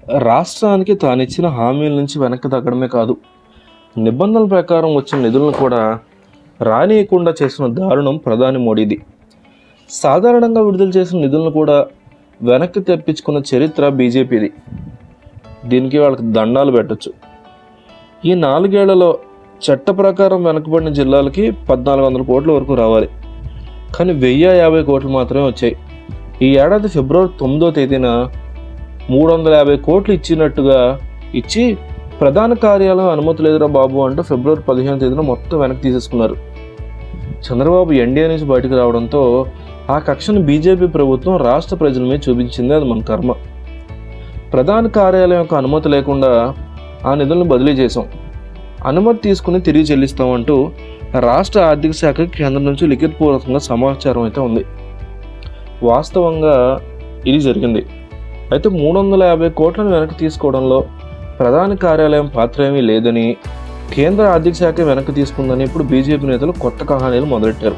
రాష్ట్రానికి తానిచ్చిన హామీల నుంచి వెనక్కి తగ్గడమే కాదు నిబంధనల ప్రకారం వచ్చిన నిధులను కూడా రానియకుండా చేసిన దారుణం ప్రధాని మోడీది సాధారణంగా విడుదల చేసిన నిధులను కూడా వెనక్కి తెప్పించుకున్న చరిత్ర బీజేపీది దీనికి వాళ్ళకి దండాలు పెట్టచ్చు ఈ నాలుగేళ్లలో చట్ట ప్రకారం వెనకబడిన జిల్లాలకి పద్నాలుగు వందల కోట్ల వరకు రావాలి కానీ వెయ్యి యాభై కోట్లు మాత్రమే వచ్చాయి ఈ ఏడాది ఫిబ్రవరి తొమ్మిదో తేదీన మూడు వందల యాభై కోట్లు ఇచ్చినట్టుగా ఇచ్చి ప్రధాన కార్యాలయం అనుమతి లేదురా బాబు అంటూ ఫిబ్రవరి పదిహేను తేదీన మొత్తం వెనక్కి తీసేసుకున్నారు చంద్రబాబు ఎన్డీఏ నుంచి బయటకు రావడంతో ఆ కక్షను బీజేపీ ప్రభుత్వం రాష్ట్ర ప్రజల మీద చూపించింది అది మన కర్మ ప్రధాన కార్యాలయం యొక్క అనుమతి లేకుండా ఆ నిధులను బదిలీ చేశాం అనుమతి తీసుకుని తిరిగి చెల్లిస్తామంటూ రాష్ట్ర ఆర్థిక శాఖకి కేంద్రం నుంచి లిఖితపూర్వకంగా సమాచారం అయితే ఉంది వాస్తవంగా ఇది జరిగింది అయితే మూడు వందల యాభై కోట్లను వెనక్కి తీసుకోవడంలో ప్రధాన కార్యాలయం పాత్ర ఏమీ లేదని కేంద్ర ఆర్థిక శాఖ వెనక్కి తీసుకుందని ఇప్పుడు బీజేపీ నేతలు కొత్త కహానీలు మొదలెట్టారు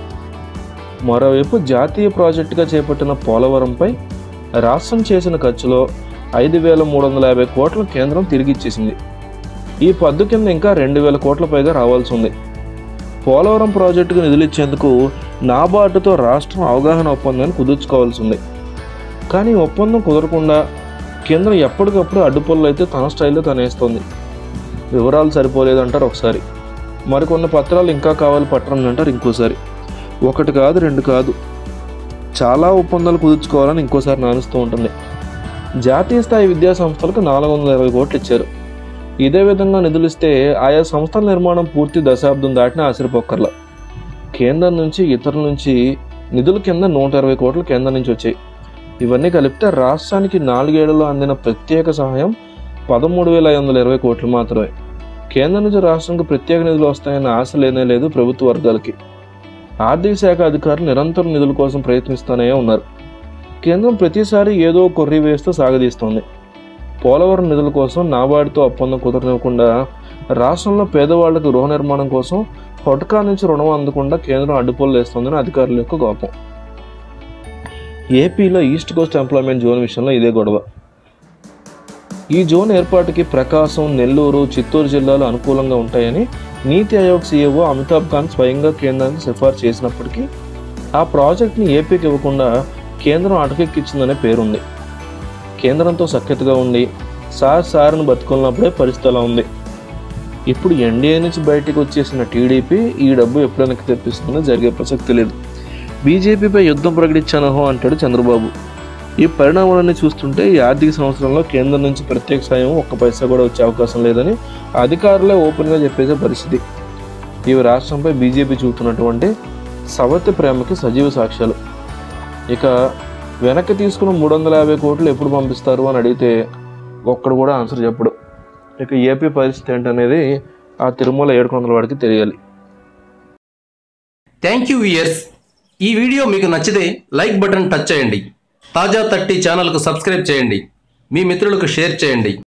మరోవైపు జాతీయ ప్రాజెక్టుగా చేపట్టిన పోలవరంపై రాష్ట్రం చేసిన ఖర్చులో ఐదు వేల మూడు వందల యాభై కోట్ల కేంద్రం తిరిగి ఇచ్చేసింది ఈ పద్దు కింద ఇంకా రెండు వేల కోట్ల పైగా రావాల్సి ఉంది పోలవరం ప్రాజెక్టుకు నిధులు ఇచ్చేందుకు నాబార్డుతో రాష్ట్రం అవగాహన ఒప్పందాన్ని కుదుర్చుకోవాల్సి ఉంది కానీ ఈ ఒప్పందం కుదరకుండా కేంద్రం ఎప్పటికప్పుడు అడ్డుపనులు అయితే తన స్టైల్లో తనేస్తోంది వివరాలు సరిపోలేదంటారు ఒకసారి మరికొన్ని పత్రాలు ఇంకా కావాలి పట్టణం అంటారు ఇంకోసారి ఒకటి కాదు రెండు కాదు చాలా ఒప్పందాలు కుదుర్చుకోవాలని ఇంకోసారి నానుస్తూ ఉంటుంది జాతీయ స్థాయి విద్యా సంస్థలకు నాలుగు వందల ఇరవై కోట్లు ఇచ్చారు ఇదే విధంగా నిధులు ఇస్తే ఆయా సంస్థల నిర్మాణం పూర్తి దశాబ్దం దాటిన ఆశ్చర్యపోక్కర్లా కేంద్రం నుంచి ఇతరుల నుంచి నిధుల కింద నూట ఇరవై కోట్లు కేంద్రం నుంచి వచ్చాయి ఇవన్నీ కలిపితే రాష్ట్రానికి నాలుగేళ్లలో అందిన ప్రత్యేక సహాయం పదమూడు వేల ఐదు వందల ఇరవై కోట్లు మాత్రమే కేంద్రం నుంచి రాష్ట్రానికి ప్రత్యేక నిధులు వస్తాయన్న ఆశ లేనే లేదు ప్రభుత్వ వర్గాలకి ఆర్థిక శాఖ అధికారులు నిరంతరం నిధుల కోసం ప్రయత్నిస్తూనే ఉన్నారు కేంద్రం ప్రతిసారి ఏదో కొర్రీ వేస్తూ సాగదీస్తోంది పోలవరం నిధుల కోసం నాబార్డుతో ఒప్పందం కుదరనివ్వకుండా రాష్ట్రంలో పేదవాళ్లకు గృహ నిర్మాణం కోసం పొటకా నుంచి రుణం అందకుండా కేంద్రం అడ్డుపోలు వేస్తోందని అధికారుల యొక్క కోపం ఏపీలో ఈస్ట్ కోస్ట్ ఎంప్లాయ్మెంట్ జోన్ విషయంలో ఇదే గొడవ ఈ జోన్ ఏర్పాటుకి ప్రకాశం నెల్లూరు చిత్తూరు జిల్లాలు అనుకూలంగా ఉంటాయని నీతి ఆయోగ్ సీఈఓ అమితాబ్ కాంత్ స్వయంగా కేంద్రానికి సిఫార్సు చేసినప్పటికీ ఆ ప్రాజెక్ట్ని ఏపీకి ఇవ్వకుండా కేంద్రం అటకెక్కించిందనే పేరుంది కేంద్రంతో సఖ్యతగా ఉండి సార్ సార్ను బతుకున్నప్పుడే పరిస్థితి అలా ఉంది ఇప్పుడు ఎన్డీఏ నుంచి బయటకు వచ్చేసిన టీడీపీ ఈ డబ్బు ఎప్పుడు వెనక్కి తెప్పిస్తుందో జరిగే ప్రసక్తి లేదు బీజేపీపై యుద్ధం ప్రకటించానహో అంటాడు చంద్రబాబు ఈ పరిణామాలన్నీ చూస్తుంటే ఈ ఆర్థిక సంవత్సరంలో కేంద్రం నుంచి ప్రత్యేక సాయం ఒక్క పైసా కూడా వచ్చే అవకాశం లేదని అధికారులే ఓపెన్గా చెప్పేసే పరిస్థితి ఇవి రాష్ట్రంపై బీజేపీ చూపుతున్నటువంటి సవతి ప్రేమకి సజీవ సాక్ష్యాలు ఇక వెనక్కి తీసుకున్న మూడు వందల యాభై కోట్లు ఎప్పుడు పంపిస్తారు అని అడిగితే ఒక్కడు కూడా ఆన్సర్ చెప్పడు ఇక ఏపీ పరిస్థితి ఏంటనేది ఆ తిరుమల ఏడుకొండల వాడికి తెలియాలి థ్యాంక్ యూ ఇయర్స్ ఈ వీడియో మీకు నచ్చితే లైక్ బటన్ టచ్ చేయండి తాజా థర్టీ ఛానల్కు సబ్స్క్రైబ్ చేయండి మీ మిత్రులకు షేర్ చేయండి